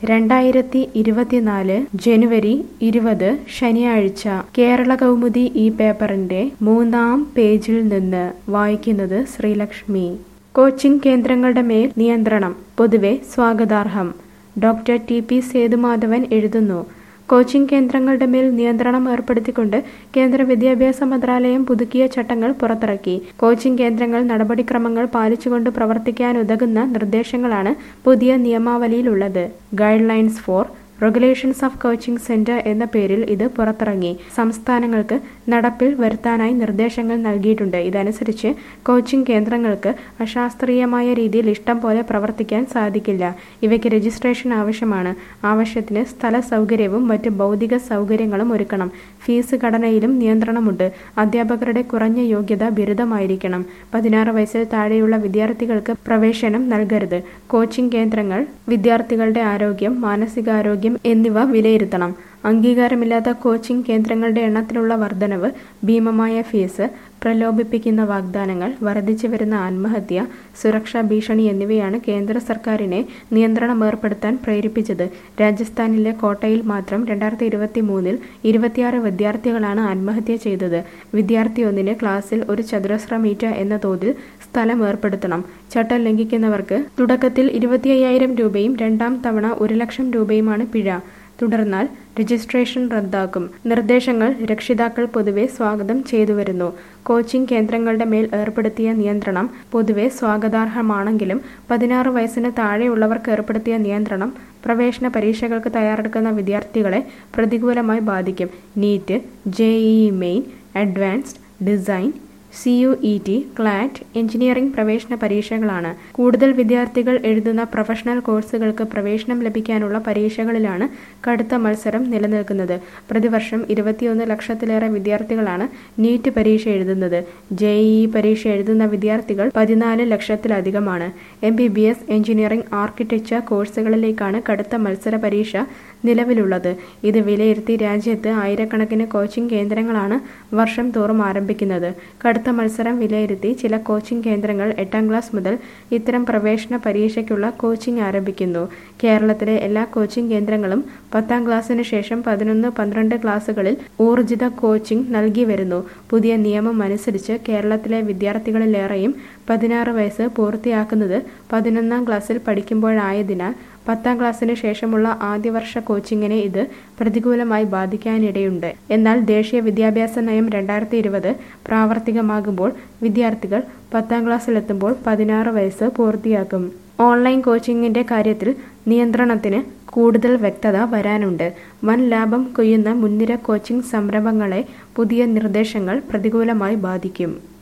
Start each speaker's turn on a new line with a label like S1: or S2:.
S1: രണ്ടായിരത്തി ഇരുപത്തിനാല് ജനുവരി ഇരുപത് ശനിയാഴ്ച കേരള കൗമുദി ഈ പേപ്പറിന്റെ മൂന്നാം പേജിൽ നിന്ന് വായിക്കുന്നത് ശ്രീലക്ഷ്മി കോച്ചിംഗ് കേന്ദ്രങ്ങളുടെ മേൽ നിയന്ത്രണം പൊതുവെ സ്വാഗതാർഹം ഡോക്ടർ ടി പി സേതുമാധവൻ എഴുതുന്നു കോച്ചിംഗ് കേന്ദ്രങ്ങളുടെ മേൽ നിയന്ത്രണം ഏർപ്പെടുത്തിക്കൊണ്ട് കേന്ദ്ര വിദ്യാഭ്യാസ മന്ത്രാലയം പുതുക്കിയ ചട്ടങ്ങൾ പുറത്തിറക്കി കോച്ചിംഗ് കേന്ദ്രങ്ങൾ നടപടിക്രമങ്ങൾ പാലിച്ചുകൊണ്ട് പ്രവർത്തിക്കാനുതകുന്ന നിർദ്ദേശങ്ങളാണ് പുതിയ നിയമാവലിയിലുള്ളത് guidelines for regulations of coaching centre എന്ന പേരിൽ ഇത് പുറത്തിറങ്ങി സംസ്ഥാനങ്ങൾക്ക് നടപ്പിൽ വരുത്താനായി നിർദ്ദേശങ്ങൾ നൽകിയിട്ടുണ്ട് ഇതനുസരിച്ച് കോച്ചിംഗ് കേന്ദ്രങ്ങൾക്ക് അശാസ്ത്രീയമായ രീതിയിൽ ഇഷ്ടം പോലെ പ്രവർത്തിക്കാൻ സാധിക്കില്ല ഇവയ്ക്ക് രജിസ്ട്രേഷൻ ആവശ്യമാണ് ആവശ്യത്തിന് സ്ഥല സൗകര്യവും മറ്റ് ഭൗതിക സൗകര്യങ്ങളും ഒരുക്കണം ഫീസ് ഘടനയിലും നിയന്ത്രണമുണ്ട് അധ്യാപകരുടെ കുറഞ്ഞ യോഗ്യത ബിരുദമായിരിക്കണം പതിനാറ് വയസ്സിൽ താഴെയുള്ള വിദ്യാർത്ഥികൾക്ക് പ്രവേശനം നൽകരുത് കോച്ചിംഗ് കേന്ദ്രങ്ങൾ വിദ്യാർത്ഥികളുടെ ആരോഗ്യം മാനസികാരോഗ്യം എന്നിവ വിലയിരുത്തണം അംഗീകാരമില്ലാത്ത കോച്ചിംഗ് കേന്ദ്രങ്ങളുടെ എണ്ണത്തിലുള്ള വർധനവ് ഭീമമായ ഫീസ് പ്രലോഭിപ്പിക്കുന്ന വാഗ്ദാനങ്ങൾ വർദ്ധിച്ചു വരുന്ന ആത്മഹത്യ സുരക്ഷാ ഭീഷണി എന്നിവയാണ് കേന്ദ്ര സർക്കാരിനെ നിയന്ത്രണം ഏർപ്പെടുത്താൻ പ്രേരിപ്പിച്ചത് രാജസ്ഥാനിലെ കോട്ടയിൽ മാത്രം രണ്ടായിരത്തി ഇരുപത്തി മൂന്നിൽ ഇരുപത്തിയാറ് വിദ്യാർത്ഥികളാണ് ആത്മഹത്യ ചെയ്തത് വിദ്യാർത്ഥിയൊന്നിന് ക്ലാസ്സിൽ ഒരു ചതുരശ്ര മീറ്റർ എന്ന തോതിൽ സ്ഥലം ഏർപ്പെടുത്തണം ചട്ടം ലംഘിക്കുന്നവർക്ക് തുടക്കത്തിൽ ഇരുപത്തി അയ്യായിരം രൂപയും രണ്ടാം തവണ ഒരു ലക്ഷം രൂപയുമാണ് പിഴ തുടർന്നാൽ രജിസ്ട്രേഷൻ റദ്ദാക്കും നിർദ്ദേശങ്ങൾ രക്ഷിതാക്കൾ പൊതുവെ സ്വാഗതം ചെയ്തുവരുന്നു കോച്ചിംഗ് കേന്ദ്രങ്ങളുടെ മേൽ ഏർപ്പെടുത്തിയ നിയന്ത്രണം പൊതുവെ സ്വാഗതാർഹമാണെങ്കിലും പതിനാറ് വയസ്സിന് താഴെയുള്ളവർക്ക് ഏർപ്പെടുത്തിയ നിയന്ത്രണം പ്രവേശന പരീക്ഷകൾക്ക് തയ്യാറെടുക്കുന്ന വിദ്യാർത്ഥികളെ പ്രതികൂലമായി ബാധിക്കും NEET JEE main advanced design C U E T CLAT engineering പ്രവേശന പരീക്ഷകളാണ് കൂടുതൽ വിദ്യാർത്ഥികൾ എഴുതുന്ന പ്രൊഫഷണൽ കോഴ്സുകൾക്ക് പ്രവേശനം ലഭിക്കാനുള്ള പരീക്ഷകളിലാണ് കടുത്ത മത്സരം നിലനിൽക്കുന്നത് പ്രതിവർഷം ഇരുപത്തിയൊന്ന് ലക്ഷത്തിലേറെ വിദ്യാർത്ഥികളാണ് നീറ്റ് പരീക്ഷ എഴുതുന്നത് ജെഇഇ പരീക്ഷ എഴുതുന്ന വിദ്യാർത്ഥികൾ പതിനാല് ലക്ഷത്തിലധികമാണ് M B B S engineering architecture കോഴ്സുകളിലേക്കാണ് കടുത്ത മത്സര പരീക്ഷ നിലവിലുള്ളത് ഇത് വിലയിരുത്തി രാജ്യത്ത് ആയിരക്കണക്കിന് കോച്ചിംഗ് കേന്ദ്രങ്ങളാണ് വർഷം തോറും ആരംഭിക്കുന്നത് കടുത്ത മത്സരം വിലയിരുത്തി ചില കോച്ചിംഗ് കേന്ദ്രങ്ങൾ എട്ടാം ക്ലാസ് മുതൽ ഇത്തരം പ്രവേശന പരീക്ഷയ്ക്കുള്ള കോച്ചിംഗ് ആരംഭിക്കുന്നു കേരളത്തിലെ എല്ലാ കോച്ചിംഗ് കേന്ദ്രങ്ങളും പത്താം ക്ലാസ്സിന് ശേഷം പതിനൊന്ന് പന്ത്രണ്ട് ക്ലാസ്സുകളിൽ ഊർജിത കോച്ചിംഗ് നൽകി വരുന്നു പുതിയ നിയമം അനുസരിച്ച് കേരളത്തിലെ വിദ്യാർത്ഥികളിലേറെയും പതിനാറ് വയസ്സ് പൂർത്തിയാക്കുന്നത് പതിനൊന്നാം ക്ലാസ്സിൽ പഠിക്കുമ്പോഴായതിനാൽ പത്താം ക്ലാസ്സിന് ശേഷമുള്ള ആദ്യവർഷ കോച്ചിങ്ങിനെ ഇത് പ്രതികൂലമായി ബാധിക്കാനിടയുണ്ട് എന്നാൽ ദേശീയ വിദ്യാഭ്യാസ നയം രണ്ടായിരത്തി ഇരുപത് പ്രാവർത്തികമാകുമ്പോൾ വിദ്യാർത്ഥികൾ പത്താം ക്ലാസ്സിലെത്തുമ്പോൾ പതിനാറ് വയസ്സ് പൂർത്തിയാക്കും ഓൺലൈൻ കോച്ചിങ്ങിന്റെ കാര്യത്തിൽ നിയന്ത്രണത്തിന് കൂടുതൽ വ്യക്തത വരാനുണ്ട് വൻ ലാഭം കൊയ്യുന്ന മുൻനിര കോച്ചിംഗ് സംരംഭങ്ങളെ പുതിയ നിർദ്ദേശങ്ങൾ പ്രതികൂലമായി ബാധിക്കും